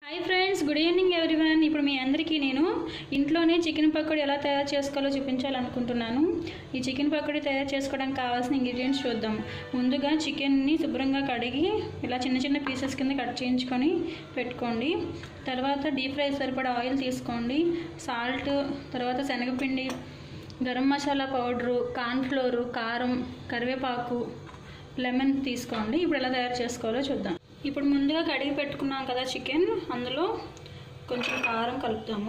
hi friends good evening everyone ఇప్పుడు మీ అందరికీ నేను ఇంట్లోనే చికెన్ పకోడీ ఎలా తయారు చేసుకోవాలో చూపించాలనుకుంటున్నాను ఈ చికెన్ పకోడీ తయారు చేసుకోవడానికి కావాల్సిన ఇంగ్రీడియంట్స్ చూద్దాం ముందుగా చికెన్ని శుభ్రంగా కడిగి ఇలా చిన్న చిన్న పీసెస్ కింద కట్ చేయించుకొని పెట్టుకోండి తర్వాత డీప్ ఫ్రై సరిపడా ఆయిల్ తీసుకోండి సాల్ట్ తర్వాత శనగపిండి గరం మసాలా పౌడరు కార్న్ఫ్లోరు కారం కరివేపాకు లెమన్ తీసుకోండి ఇప్పుడు ఎలా తయారు చేసుకోవాలో చూద్దాం ఇప్పుడు ముందుగా కడిగి పెట్టుకున్నాం కదా చికెన్ అందులో కొంచెం కారం కలుపుతాము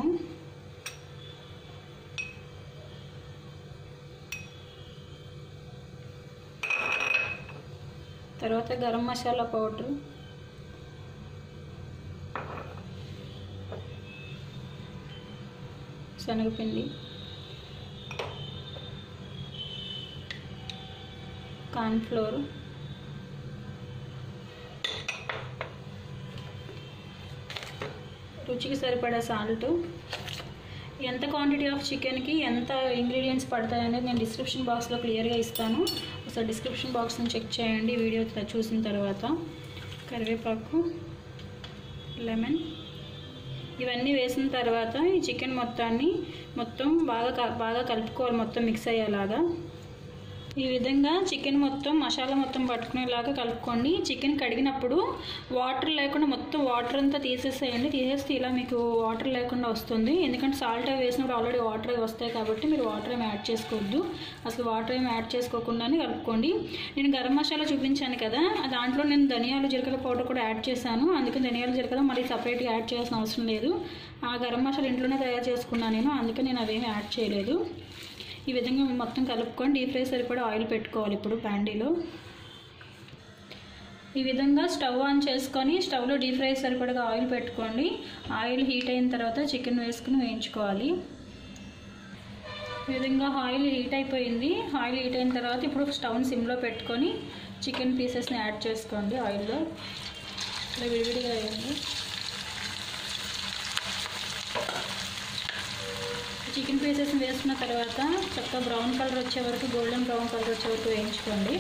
తర్వాత గరం మసాలా పౌడర్ శనగపిండి కార్న్ఫ్లోర్ రుచికి సరిపడా సాల్ట్ ఎంత క్వాంటిటీ ఆఫ్ చికెన్కి ఎంత ఇంగ్రీడియంట్స్ పడతాయి అనేది నేను డిస్క్రిప్షన్ బాక్స్లో క్లియర్గా ఇస్తాను ఒకసారి డిస్క్రిప్షన్ బాక్స్ని చెక్ చేయండి వీడియో త- చూసిన తర్వాత కరివేపాకు లెమన్ ఇవన్నీ వేసిన తర్వాత ఈ చికెన్ మొత్తాన్ని మొత్తం బాగా క- బాగా కలుపుకోవాలి మొత్తం మిక్స్ అయ్యేలాగా ఈ విధంగా చికెన్ మొత్తం మసాలా మొత్తం పట్టుకునేలాగా కలుపుకోండి చికెన్ కడిగినప్పుడు వాటర్ లేకుండా మొత్తం వాటర్ అంతా తీసేసేయండి తీసేస్తే ఇలా మీకు వాటర్ లేకుండా వస్తుంది ఎందుకంటే సాల్ట్ అవి వేసినప్పుడు ఆల్రెడీ వాటర్ అవి వస్తాయి కాబట్టి మీరు వాటర్ ఏమి యాడ్ చేసుకోవద్దు అసలు వాటర్ ఏమి యాడ్ చేసుకోకుండానే కలుపుకోండి నేను గరం మసాలా చూపించాను కదా దాంట్లో నేను ధనియాలు జీలకర్ర పౌడర్ కూడా యాడ్ చేశాను అందుకని ధనియాలు జీలకర్ర మళ్ళీ సపరేట్గా యాడ్ చేయాల్సిన అవసరం లేదు ఆ గరం మసాలా ఇంట్లోనే తయారు చేసుకున్నాను నేను అందుకని నేను అవేమి యాడ్ చేయలేదు ఈ విధంగా మొత్తం కలుపుకొని డీప్ ఫ్రై సరిపడా ఆయిల్ పెట్టుకోవాలి ఇప్పుడు ప్యాండీలో ఈ విధంగా స్టవ్ ఆన్ చేసుకొని స్టవ్లో డీప్ ఫ్రై సరిపడగా ఆయిల్ పెట్టుకోండి ఆయిల్ హీట్ అయిన తర్వాత చికెన్ వేసుకుని వేయించుకోవాలి ఈ విధంగా ఆయిల్ హీట్ అయిపోయింది ఆయిల్ హీట్ అయిన తర్వాత ఇప్పుడు స్టవ్ని సిమ్లో పెట్టుకొని చికెన్ పీసెస్ని యాడ్ చేసుకోండి ఆయిల్లో ఇలా విడివిడిగా వేయండి చికెన్ పీసెస్ వేసుకున్న తర్వాత చక్కగా బ్రౌన్ కలర్ వచ్చే వరకు గోల్డెన్ బ్రౌన్ కలర్ వచ్చే వరకు వేయించుకోండి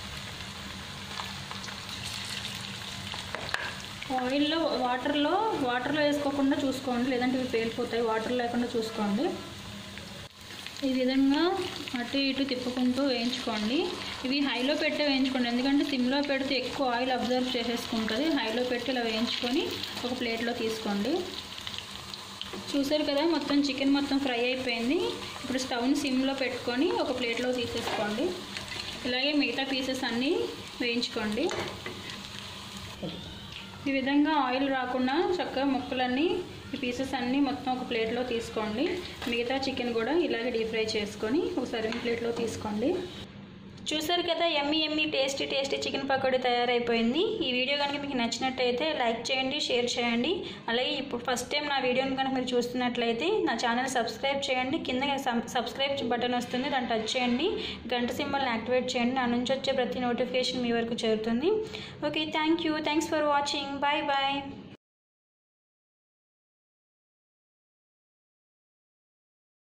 ఆయిల్లో వాటర్లో వాటర్లో వేసుకోకుండా చూసుకోండి లేదంటే ఇవి పేలిపోతాయి వాటర్ లేకుండా చూసుకోండి ఈ విధంగా అటు ఇటు తిప్పుకుంటూ వేయించుకోండి ఇవి హైలో పెట్టే వేయించుకోండి ఎందుకంటే సిమ్లో పెడితే ఎక్కువ ఆయిల్ అబ్జర్వ్ చేసేసుకుంటుంది హైలో పెట్టి ఇలా వేయించుకొని ఒక ప్లేట్లో తీసుకోండి చూసారు కదా మొత్తం చికెన్ మొత్తం ఫ్రై అయిపోయింది ఇప్పుడు స్టవ్ని సిమ్లో పెట్టుకొని ఒక ప్లేట్లో తీసేసుకోండి ఇలాగే మిగతా పీసెస్ అన్నీ వేయించుకోండి ఈ విధంగా ఆయిల్ రాకుండా చక్కగా ముక్కలన్నీ ఈ పీసెస్ అన్నీ మొత్తం ఒక ప్లేట్లో తీసుకోండి మిగతా చికెన్ కూడా ఇలాగే డీప్ ఫ్రై చేసుకొని ఒక సర్వింగ్ ప్లేట్లో తీసుకోండి చూసారు కదా yummy yummy tasty tasty chicken pakodi తయారైపోయింది ఈ వీడియో కనుక మీకు నచ్చినట్టయితే లైక్ చేయండి షేర్ చేయండి అలాగే ఇప్పుడు ఫస్ట్ టైం నా వీడియోని కనుక మీరు చూస్తున్నట్లయితే నా ఛానల్ సబ్స్క్రైబ్ చేయండి కింద సబ్స్క్రైబ్ బటన్ వస్తుంది దాన్ని టచ్ చేయండి గంట సింబల్ని యాక్టివేట్ చేయండి నా నుంచి వచ్చే ప్రతి నోటిఫికేషన్ మీ వరకు చేరుతుంది okay thank you thanks for watching bye bye